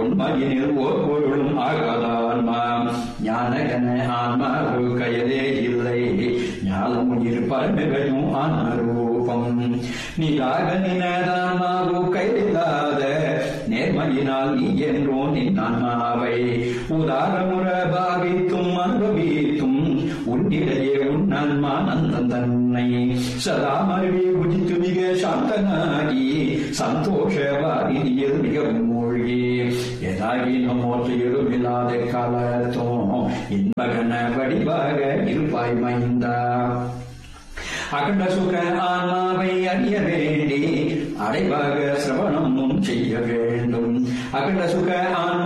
உண்மையினில் ஓர் பொருளும் ஆகாதான்மா ஞானகன ஆன்மா ஒரு கயலே இல்லை ஞானம் உயிர் பரமையும் ஆன்மரூபம் நீராக நினதான்மாவு கையில்லாத நேர்மையினால் நீ என்றோ நின் ஆன்மாவை உதாரமுற பாவித்தும் அனுபவித்தும் உன்னிடையே உன் ஆன்மா நந்தன் தன்னை சதா மருவி புஜித்து மிக சாந்தனாகி சந்தோஷ வாரியில் மிகவும் மூழ்கி எதாகி நம்மோற்றையிலும் இல்லாத காலத்தும் இன்பகன வடிவாக இருப்பாய் மைந்தா அகண்ட சுக ஆன்மாவை அறிய வேண்டி அடைவாக சிரவணமும் செய்ய வேண்டும் அகண்ட சுக ஆன்மா